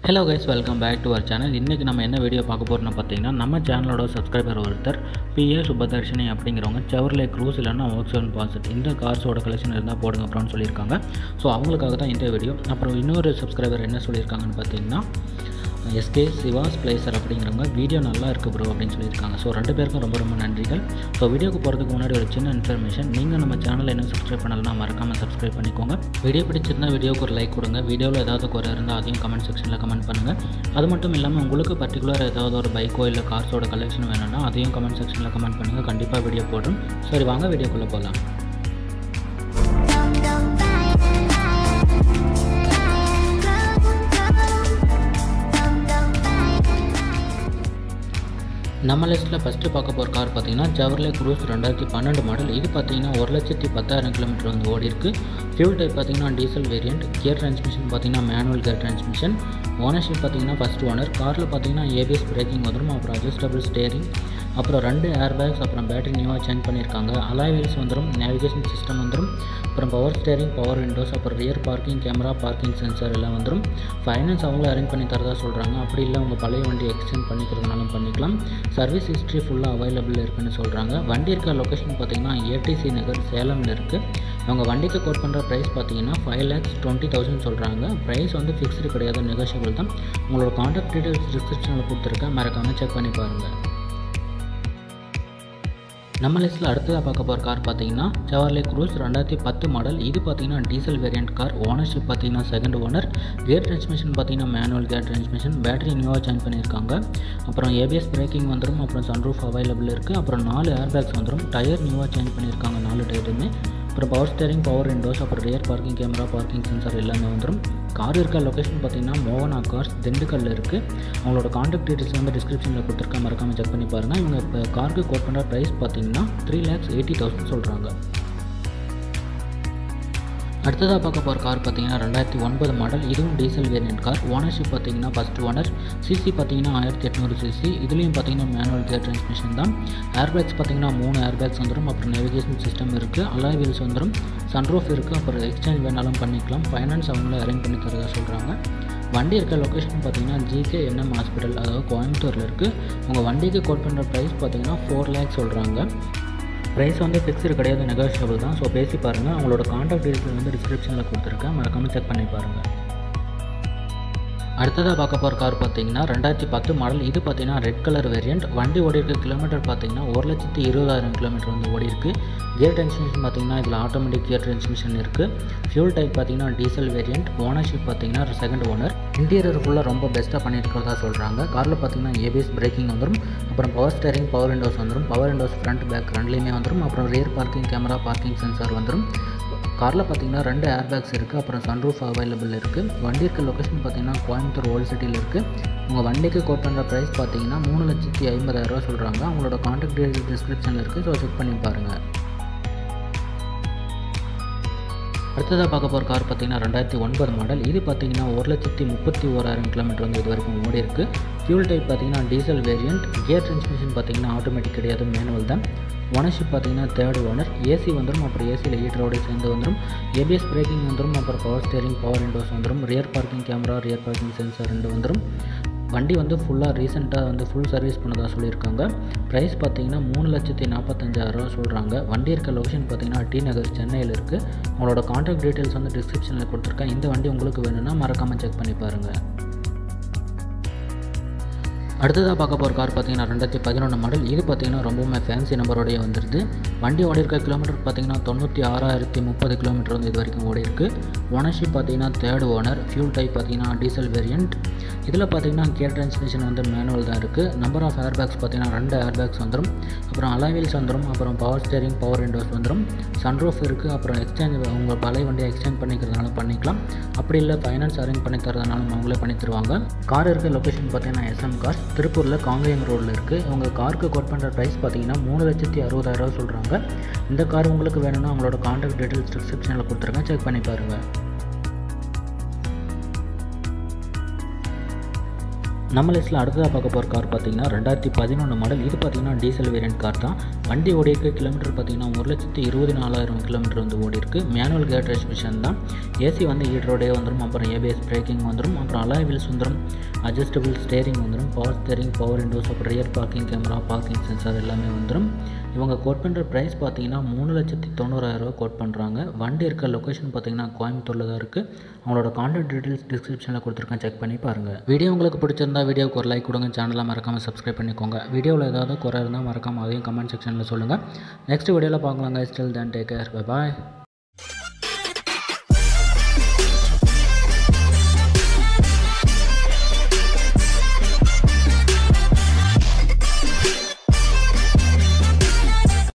hello guys welcome back to our channel இன்றைக்கி நம்ம என்ன வீடியோ பார்க்க போகிறோம்னு பார்த்தீங்கன்னா நம்ம சேனலோட சப்ஸ்கிரைபர் ஒருத்தர் பிஏ சுபதர்ஷினி அப்படிங்கிறவங்க செவர்லே க்ரூஸ் இல்லைன்னா ஒர்க்ஸ் ஒன் பாசிட் இந்த கார்ஸோட கலெக்ஷன் இருந்தால் போடுங்க அப்புறம்னு சொல்லியிருக்காங்க ஸோ அவங்களுக்காக தான் இந்த வீடியோ அப்புறம் இன்னொரு சப்ஸ்கிரைபர் என்ன சொல்லியிருக்காங்கன்னு பார்த்தீங்கன்னா எஸ்கே சிவாஸ் பிளேசர் அப்படிங்கிறவங்க வீடியோ நல்லா இருக்குது ப்ரோ அப்படின்னு சொல்லியிருக்காங்க ஸோ ரெண்டு பேருக்கும் ரொம்ப ரொம்ப நன்றிகள் ஸோ வீடியோக்கு போகிறதுக்கு முன்னாடி ஒரு சின்ன இன்ஃபர்மேஷன் நீங்கள் நம்ம சேனலை என்ன சப்ஸ்கிரைப் பண்ணலன்னா மறக்காமல் சப்ஸ்கிரைப் பண்ணிக்கோங்க வீடியோ பிடிச்சிருந்தா வீடியோக்கு ஒரு லைக் கொடுங்க வீடியோவில் ஏதாவது குறை இருந்தால் அதையும் கமெண்ட் செக்ஷனில் கமெண்ட் பண்ணுங்கள் அது மட்டும் இல்லாமல் உங்களுக்கு பர்டிகுலர் ஏதாவது ஒரு பைக்கோ இல்லை கார்ஸோட கலெக்ஷன் வேணும்னா அதையும் கமெண்ட் செக்ஷனில் கமெண்ட் பண்ணுங்கள் கண்டிப்பாக வீடியோ போடுறோம் சரி வாங்க வீடியோக்குள்ளே போகலாம் நம்ம லிஸ்ட்டில் ஃபஸ்ட்டு பார்க்க போகிற கார் பார்த்தீங்கன்னா ஜவர்லே குரூஸ் ரெண்டாயிரத்தி பன்னெண்டு மாடல் இது பார்த்தீங்கன்னா ஒரு லட்சத்தி பத்தாயிரம் கிலோமீட்டர் வந்து ஓடி இருக்கு ஃபியூல் டைப் பார்த்தீங்கன்னா டீசல் வேரியண்ட் கியர் டிரான்ஸ்மிஷன் பார்த்தீங்கன்னா மேனுவல் கியர் டிரான்ஸ்மிஷன் ஓனர்ஷிப் பார்த்தீங்கன்னா ஃபஸ்ட் ஓனர் காரில் பார்த்தீங்கன்னா ஏபிஎஸ் பிரேக்கிங் வந்துடும் அப்புறம் அட்ஜஸ்டபிள் ஸ்டேரிங் அப்புறம் ரெண்டு ஏர் பேக்ஸ் அப்புறம் பேட்டரி நியூவாக சேஞ்ச் பண்ணியிருக்காங்க அலாய் வீல்ஸ் வந்துடும் நேவிகேஷன் சிஸ்டம் வந்துடும் அப்புறம் பவர் ஸ்டேரிங் பவர் விண்டோஸ் அப்புறம் rear parking camera parking sensor எல்லாம் வந்துடும் ஃபைனான்ஸ் அவங்களே அரேஞ்ச் பண்ணி தரதா சொல்கிறாங்க அப்படி இல்லை உங்கள் பழைய வண்டி எக்ஸ்டெண்ட் பண்ணிக்கிறதுனாலும் பண்ணிக்கலாம் சர்வீஸ் ஹிஸ்ட்ரி ஃபுல்லாக அவைலபிள் இருக்குன்னு சொல்கிறாங்க வண்டி இருக்க லொக்கேஷன் பார்த்தீங்கன்னா ஏடிசி நகர் சேலமில் இருக்குது அவங்க வண்டிக்கு கோட் பண்ணுற ப்ரைஸ் பார்த்தீங்கன்னா ஃபைவ் லேக்ஸ் டுவெண்ட்டி தௌசண்ட் சொல்கிறாங்க ப்ரைஸ் வந்து ஃபிக்ஸ்டு கிடையாது நெகோஷியபிள் தான் உங்களோட காண்டாக்ட் டீட்டெயில்ஸ் டிஸ்கிரிப்ஷனில் கொடுத்துருக்கேன் மறக்காமல் செக் பண்ணி பாருங்கள் நம்ம லிஸ்ட்டில் அடுத்ததாக பார்க்க போகிற கார் பார்த்தீங்கன்னா செவர்லே க்ரூஸ் ரெண்டாயிரத்தி பத்து மாடல் இது பார்த்தீங்கன்னா டீசல் வேரியண்ட் கார் ஓனர்ஷிப் பார்த்தீங்கன்னா செகண்ட் ஓனர் கியர் டிரான்ஸ்மிஷன் பார்த்தீங்கன்னா மேனுவல் கியர் டிரான்ஸ்மிஷன் பேட்டரி நியூவாக சேஞ்ச் பண்ணியிருக்காங்க அப்புறம் ஏபிஎஸ் பிரேக்கிங் வந்துடும் அப்புறம் சன்ரூஃப் அவைலபிள் இருக்குது அப்புறம் நாலு ஏர் பேக்ஸ் வந்துடும் டயர் நியூவாக சேஞ்ச் பண்ணியிருக்காங்க நாலு டயருமே அப்புறம் பவர் ஸ்டேரிங் பவர் விண்டோஸ் அப்புறம் rear parking camera parking sensor எல்லாமே வந்துடும் கார் இருக்க லொக்கேஷன் பார்த்தீங்கன்னா மோகனா கார்ஸ் திண்டுக்கல்ல இருக்குது அவங்களோட காண்டாக்ட் டீட்டெயில்ஸ் வந்து டிஸ்கிரிப்ஷனில் கொடுத்துருக்கேன் மறக்காமல் செக் பண்ணி பாருங்கள் இவங்க இப்போ காருக்கு கோட் பண்ணுற ப்ரைஸ் பார்த்தீங்கன்னா த்ரீ லேக்ஸ் எயிட்டி தௌசண்ட் சொல்கிறாங்க அடுத்ததாக பார்க்க போகிற கார் பார்த்தீங்கன்னா ரெண்டாயிரத்தி ஒன்பது மாடல் இதுவும் டீசல் வேரியன்ட் கார் ஓனர்ஷிப் பார்த்தீங்கன்னா ஃபஸ்ட் ஓனர் சிசி பார்த்தீங்கன்னா ஆயிரத்தி எட்நூறு சிசி இதுலேயும் பார்த்தீங்கன்னா மேனுவல் கியர் டிரான்ஸ்மிஷன் தான் ஏர்பேக்ஸ் பார்த்தீங்கன்னா மூணு ஏர்பேக்ஸ் வந்துடும் அப்புறம் நேவிகேஷன் சிஸ்டம் இருக்குது அலாய் வீல்ஸ் வந்துடும் சன்ரூஃப் இருக்குது அப்புறம் எக்ஸ்சேஞ்ச் வேணாலும் பண்ணிக்கலாம் ஃபைனான்ஸ் அவங்களே அரேஞ்ச் பண்ணி தரதா சொல்கிறாங்க வண்டி இருக்க லொக்கேஷன் பார்த்தீங்கன்னா ஜிகே என்எம் ஹாஸ்பிட்டல் அதாவது கோயம்புத்தூரில் இருக்குது உங்கள் வண்டிக்கு கோட் பண்ணுற ப்ரைஸ் பார்த்தீங்கன்னா ஃபோர் லேக்ஸ் சொல்கிறாங்க ப்ரைஸ் வந்து ஃபிக்ஸ்டு கிடையாது நெகோஷியபிள் தான் ஸோ பேசி பாருங்கள் அவங்களோட காண்டாக்ட் டீட்டெயில் வந்து டிஸ்கிரிப்ஷனில் கொடுத்துருக்கேன் மறக்காமல் செக் பண்ணி பாருங்கள் அடுத்ததாக பார்க்க போகிற கார் பார்த்தீங்கன்னா ரெண்டாயிரத்தி பத்து மாடல் இது பார்த்தீங்கன்னா ரெட் கலர் வேரியண்ட் வண்டி ஓடி இருக்க கிலோமீட்டர் பார்த்தீங்கன்னா ஒரு லட்சத்தி இருபதாயிரம் கிலோமீட்டர் வந்து ஓடி இருக்கு கியர் டிரான்ஸ்மிஷன் பார்த்தீங்கன்னா இதில் ஆட்டோமேட்டிக் கியர் டிரான்ஸ்மிஷன் இருக்குது ஃபியூல் டைப் பார்த்தீங்கன்னா டீசல் வேரியண்ட் ஓனர்ஷிப் பார்த்தீங்கன்னா செகண்ட் ஓனர் இன்டீரியர் ஃபுல்லாக ரொம்ப பெஸ்ட்டாக பண்ணியிருக்கிறதா சொல்கிறாங்க காரில் பார்த்தீங்கன்னா ஏபிஎஸ் பிரேக்கிங் வந்துடும் அப்புறம் பவர் ஸ்டேரிங் பவர் விண்டோஸ் வந்துடும் பவர் விண்டோஸ் ஃப்ரண்ட் பேக் ரெண்டுலேயுமே வந்துடும் அப்புறம் rear parking camera parking sensor வந்துடும் காரில் பார்த்தீங்கன்னா ரெண்டு ஏர் பேக்ஸ் இருக்குது அப்புறம் சன்ரூஃப் அவைலபிள் இருக்குது வண்டி இருக்க லொக்கேஷன் பார்த்தீங்கன்னா கோயம்புத்தூர் ஓல்ட் சிட்டியில் இருக்குது உங்கள் வண்டிக்கு கோட் பண்ணுற ப்ரைஸ் பார்த்தீங்கன்னா மூணு லட்சத்தி ஐம்பதாயிரரூவா சொல்கிறாங்க அவங்களோட காண்டாக்ட் டீட்டெயில் டிஸ்கிரிப்ஷனில் இருக்குது ஸோ செக் பண்ணி பாருங்கள் அடுத்ததாக பார்க்க போகிற கார் பார்த்தீங்கன்னா ரெண்டாயிரத்தி ஒன்பது மாடல் இது பார்த்தீங்கன்னா ஒரு லட்சத்தி முப்பத்தி ஓராயிரம் கிலோமீட்டர் வந்து இது வரைக்கும் ஓடி இருக்குது ஃபியூல் டைப் பார்த்தீங்கன்னா டீசல் வேரியண்ட் கியர் டிரான்ஸ்மிஷன் பார்த்தீங்கன்னா ஆட்டோமேட்டிக் கிடையாது மேனுவல் தான் ஓனர்ஷிப் பார்த்தீங்கன்னா தேர்ட் ஓனர் ஏசி வந்துடும் அப்புறம் ஏசியில் ஹீட்டரோட சேர்ந்து வந்துடும் ஏபிஎஸ் பிரேக்கிங் வந்துடும் அப்புறம் பவர் ஸ்டேரிங் பவர் விண்டோஸ் வந்துடும் rear parking camera rear parking sensor ரெண்டு வந்துடும் வண்டி வந்து ஃபுல்லாக ரீசெண்டாக வந்து ஃபுல் சர்வீஸ் பண்ணதாக சொல்லியிருக்காங்க ப்ரைஸ் பார்த்தீங்கன்னா மூணு லட்சத்தி நாற்பத்தஞ்சாயிரரூவா சொல்கிறாங்க வண்டி இருக்க லொக்கேஷன் பார்த்தீங்கன்னா டி நகர் சென்னையில் இருக்குது உங்களோட காண்டாக்ட் டீட்டெயில்ஸ் வந்து டிஸ்கிரிப்ஷனில் கொடுத்துருக்கேன் இந்த வண்டி உங்களுக்கு வேணும்னா மறக்காமல் செக் பண்ணி பாருங்கள் அடுத்ததாக பார்க்க போகிற கார் பார்த்தீங்கன்னா ரெண்டாயிரத்தி பதினொன்று மாடல் இது பார்த்தீங்கன்னா ரொம்பவுமே ஃபேன்சி நம்பரோடய வந்துருது வண்டி ஓடி இருக்க கிலோமீட்டர் பார்த்தீங்கன்னா தொண்ணூற்றி ஆறாயிரத்தி முப்பது கிலோமீட்டர் வந்து இது வரைக்கும் ஓடி இருக்கு ஓனர்ஷிப் பார்த்தீங்கன்னா தேர்ட் ஓனர் ஃபியூல் டைப் பார்த்தீங்கன்னா டீசல் வேரியண்ட் இதில் பார்த்தீங்கன்னா கியர் டிரான்ஸ்மிஷன் வந்து மேனுவல் தான் இருக்குது நம்பர் ஆஃப் ஏர் பேக்ஸ் பார்த்தீங்கன்னா ரெண்டு ஏர் பேக்ஸ் வந்துடும் அப்புறம் அலாவீல்ஸ் வந்துடும் அப்புறம் பவர் ஸ்டேரிங் பவர் விண்டோஸ் வந்துடும் சன்ரூஃப் இருக்குது அப்புறம் எக்ஸ்சேஞ்ச் உங்கள் பழைய வண்டியை எக்ஸ்சேஞ்ச் பண்ணிக்கிறதுனால பண்ணிக்கலாம் அப்படி இல்லை ஃபைனான்ஸ் அரேஞ்ச் பண்ணி தரதுனாலும் அவங்களே பண்ணி தருவாங்க கார் இருக்க லொக்கேஷன் பார்த்தீங்கன்னா எஸ்எம் கார் திருப்பூரில் காங்கேயம் ரோடில் இருக்குது உங்கள் காருக்கு கோட் பண்ணுற ப்ரைஸ் பார்த்தீங்கன்னா மூணு லட்சத்தி அறுபதாயிரரூவா சொல்கிறாங்க இந்த கார் உங்களுக்கு வேணும்னா அவங்களோட காண்டாக்ட் டீட்டெயில்ஸ் டிஸ்கிரிப்ஷனில் கொடுத்துருங்க செக் பண்ணி பாருங்கள் நம்ம லிஸ்ட்டில் அடுத்ததாக பார்க்க போகிற கார் பார்த்தீங்கன்னா ரெண்டாயிரத்தி பதினொன்று மாடல் இது பார்த்தீங்கன்னா டீசல் வேரியன்ட் கார் தான் வண்டி ஓடி இருக்க கிலோமீட்டர் பார்த்தீங்கன்னா ஒரு லட்சத்தி இருபத்தி நாலாயிரம் கிலோமீட்டர் வந்து ஓடி இருக்கு மேனுவல் கேர் டிரான்ஸ்மிஷன் தான் ஏசி வந்து ஹீட்ரோடே வந்துடும் அப்புறம் ஏபிஎஸ் பிரேக்கிங் வந்துடும் அப்புறம் அலாய் வீல்ஸ் வந்துடும் அட்ஜஸ்டபிள் ஸ்டேரிங் வந்துடும் பவர் ஸ்டேரிங் பவர் விண்டோஸ் அப்புறம் rear parking camera parking sensor எல்லாமே வந்துடும் இவங்க கோட் பண்ணுற ப்ரைஸ் பார்த்தீங்கன்னா மூணு லட்சத்தி தொண்ணூறாயிரரூவா கோட் பண்ணுறாங்க வண்டி இருக்க லொக்கேஷன் பார்த்தீங்கன்னா கோயம்புத்தூரில் தான் இருக்குது அவங்களோட கான்டாக்ட் டீட்டெயில்ஸ் டிஸ்கிரிப்ஷனில் கொடுத்துருக்கேன் செக் பண்ணி பாருங்கள் வீடியோ உங்களுக்கு பிடிச்சிருந்தா வீடியோக்கு ஒரு லைக் கொடுங்க சேனலை மறக்காமல் சப்ஸ்கிரைப் பண்ணிக்கோங்க வீடியோவில் ஏதாவது குறை இருந்தால் மறக்காமல் அதையும் கமெண்ட் செக்ஷனில் சொல்லுங்கள் நெக்ஸ்ட் வீடியோவில் பார்க்கலாங்க ஸ்டில் தேன் டேக் கேர் பாய்